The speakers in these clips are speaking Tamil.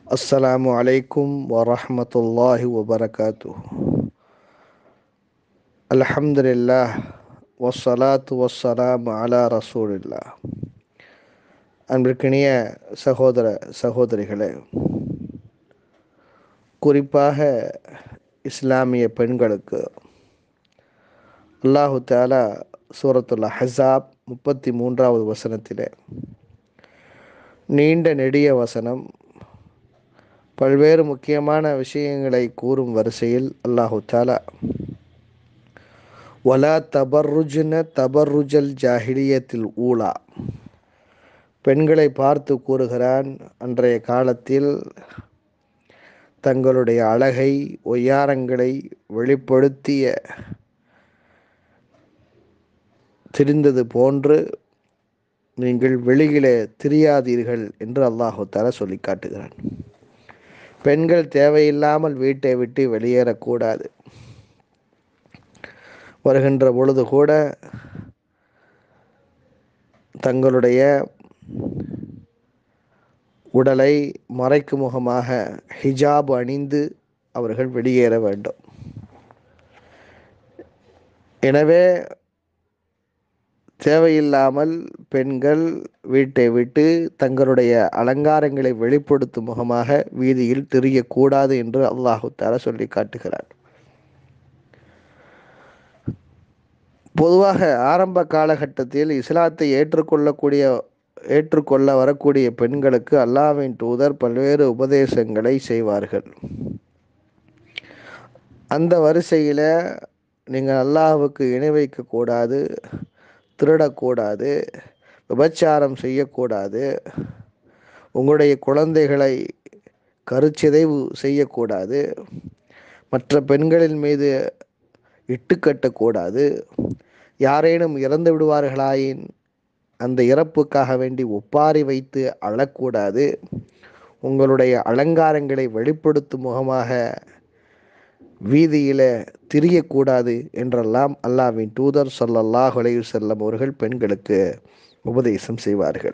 السلام عليكم ورحمة الله وبركاته الحمد لله والصلاة والسلام على رسول الله அன்பிற்கினிய சகோதர சகோதரிகளே குறிப்பாக இஸ்லாமிய பெண்களுக்கு அல்லாஹு தாலா சூரத்துல் ஹசாப் முப்பத்தி மூன்றாவது வசனத்திலே நீண்ட நெடிய வசனம் பல்வேறு முக்கியமான விஷயங்களை கூறும் வரிசையில் அல்லாஹு தாலா வலா தபர்ருஜ்ன தபர்ருஜல் ஜாஹிலியத்தில் ஊலா பெண்களை பார்த்து கூறுகிறான் அன்றைய காலத்தில் தங்களுடைய அழகை ஒய்யாரங்களை வெளிப்படுத்திய திரிந்தது போன்று நீங்கள் வெளியிலே திரியாதீர்கள் என்று அல்லாஹு தாலா சொல்லி காட்டுகிறான் பெண்கள் தேவையில்லாமல் வீட்டை விட்டு வெளியேறக்கூடாது வருகின்ற பொழுது கூட தங்களுடைய உடலை மறைக்கும் முகமாக ஹிஜாப் அணிந்து அவர்கள் வெளியேற வேண்டும் எனவே தேவையில்லாமல் பெண்கள் வீட்டை விட்டு தங்களுடைய அலங்காரங்களை வெளிப்படுத்தும் முகமாக வீதியில் திரியக்கூடாது என்று அல்லாஹு தாலா சொல்லி காட்டுகிறார் பொதுவாக ஆரம்ப காலகட்டத்தில் இஸ்லாத்தை ஏற்றுக்கொள்ளக்கூடிய ஏற்றுக்கொள்ள வரக்கூடிய பெண்களுக்கு அல்லாவின் தூதர் பல்வேறு உபதேசங்களை செய்வார்கள் அந்த வரிசையில் நீங்கள் அல்லாஹுக்கு இணை வைக்கக்கூடாது திருடக்கூடாது விபச்சாரம் செய்யக்கூடாது உங்களுடைய குழந்தைகளை கருச்சிதைவு செய்யக்கூடாது மற்ற பெண்களின் மீது இட்டுக்கட்டக்கூடாது யாரேனும் இறந்து விடுவார்களாயின் அந்த இறப்புக்காக வேண்டி ஒப்பாரி வைத்து அழக்கூடாது உங்களுடைய அலங்காரங்களை வெளிப்படுத்தும் முகமாக வீதியில் திரியக்கூடாது என்றெல்லாம் அல்லாவின் தூதர் சொல்லல்லாஹ் உலகு செல்லம் அவர்கள் பெண்களுக்கு உபதேசம் செய்வார்கள்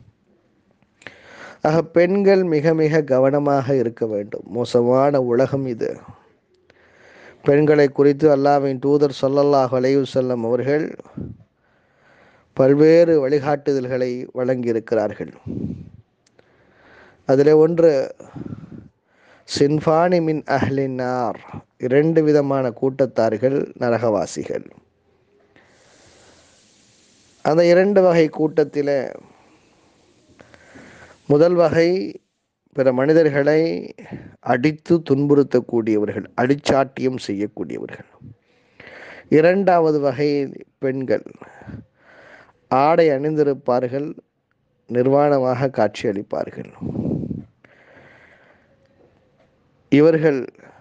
ஆக பெண்கள் மிக மிக கவனமாக இருக்க வேண்டும் மோசமான உலகம் இது பெண்களை குறித்து அல்லாவின் தூதர் சொல்லல்லாஹ் உலகு செல்லம் அவர்கள் பல்வேறு வழிகாட்டுதல்களை வழங்கியிருக்கிறார்கள் அதில் ஒன்று சின்ஃபானி மின் அஹ்லினார் இரண்டு விதமான கூட்டத்தார்கள் நரகவாசிகள் அந்த இரண்டு வகை கூட்டத்தில் முதல் வகை பிற மனிதர்களை அடித்து துன்புறுத்தக்கூடியவர்கள் அடிச்சாட்டியம் செய்யக்கூடியவர்கள் இரண்டாவது வகை பெண்கள் ஆடை அணிந்திருப்பார்கள் நிர்வாணமாக காட்சியளிப்பார்கள் இவர்கள்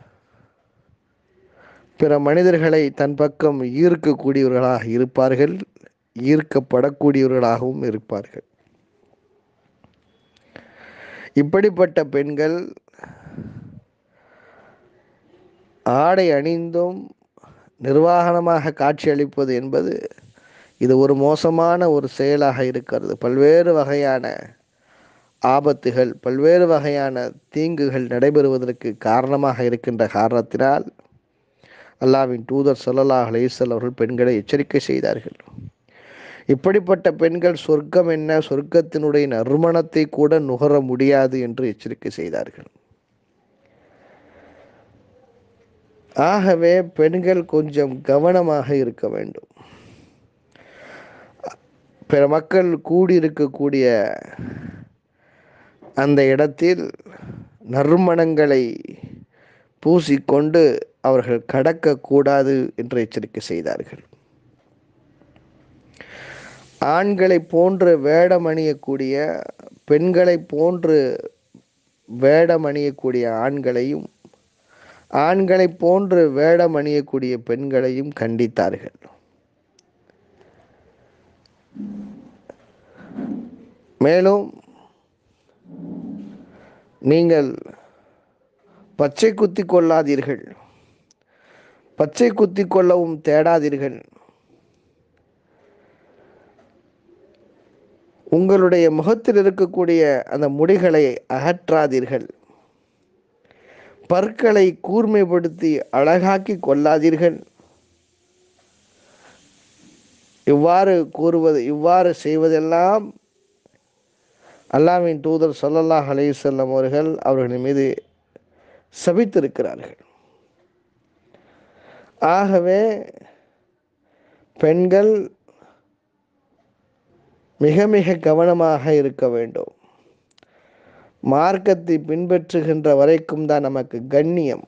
பிற மனிதர்களை தன் பக்கம் ஈர்க்கக்கூடியவர்களாக இருப்பார்கள் ஈர்க்கப்படக்கூடியவர்களாகவும் இருப்பார்கள் இப்படிப்பட்ட பெண்கள் ஆடை அணிந்தும் நிர்வாகனமாக காட்சியளிப்பது என்பது இது ஒரு மோசமான ஒரு செயலாக இருக்கிறது பல்வேறு வகையான ஆபத்துகள் பல்வேறு வகையான தீங்குகள் நடைபெறுவதற்கு காரணமாக இருக்கின்ற காரணத்தினால் அல்லாவின் தூதர் சொல்லலாஹ் அலேசல் அவர்கள் பெண்களை எச்சரிக்கை செய்தார்கள் இப்படிப்பட்ட பெண்கள் சொர்க்கம் என்ன சொர்க்கத்தினுடைய நறுமணத்தை கூட நுகர முடியாது என்று எச்சரிக்கை செய்தார்கள் ஆகவே பெண்கள் கொஞ்சம் கவனமாக இருக்க வேண்டும் பிற மக்கள் கூடியிருக்கக்கூடிய அந்த இடத்தில் நறுமணங்களை பூசிக்கொண்டு அவர்கள் கடக்கக்கூடாது என்று எச்சரிக்கை செய்தார்கள் ஆண்களை போன்று வேடம் அணியக்கூடிய பெண்களை போன்று வேடம் அணியக்கூடிய ஆண்களையும் ஆண்களை போன்று வேடம் அணியக்கூடிய பெண்களையும் கண்டித்தார்கள் மேலும் நீங்கள் பச்சை குத்தி கொள்ளாதீர்கள் பச்சை குத்தி கொள்ளவும் தேடாதீர்கள் உங்களுடைய முகத்தில் இருக்கக்கூடிய அந்த முடிகளை அகற்றாதீர்கள் பற்களை கூர்மைப்படுத்தி அழகாக்கி கொள்ளாதீர்கள் இவ்வாறு கூறுவது இவ்வாறு செய்வதெல்லாம் அல்லாவின் தூதர் சொல்லல்லாஹ் அலையுசல்லம் அவர்கள் அவர்களின் மீது சபித்திருக்கிறார்கள் ஆகவே பெண்கள் மிக மிக கவனமாக இருக்க வேண்டும் மார்க்கத்தை பின்பற்றுகின்ற வரைக்கும் தான் நமக்கு கண்ணியம்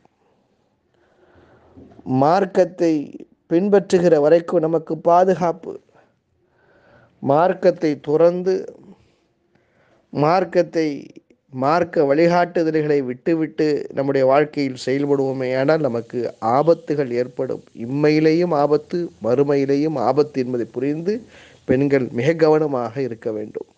மார்க்கத்தை பின்பற்றுகிற வரைக்கும் நமக்கு பாதுகாப்பு மார்க்கத்தை துறந்து மார்க்கத்தை மார்க்க வழிகாட்டுதல்களை விட்டுவிட்டு நம்முடைய வாழ்க்கையில் செயல்படுவோமே ஆனால் நமக்கு ஆபத்துகள் ஏற்படும் இம்மையிலேயும் ஆபத்து மறுமையிலேயும் ஆபத்து என்பதை புரிந்து பெண்கள் மிக கவனமாக இருக்க வேண்டும்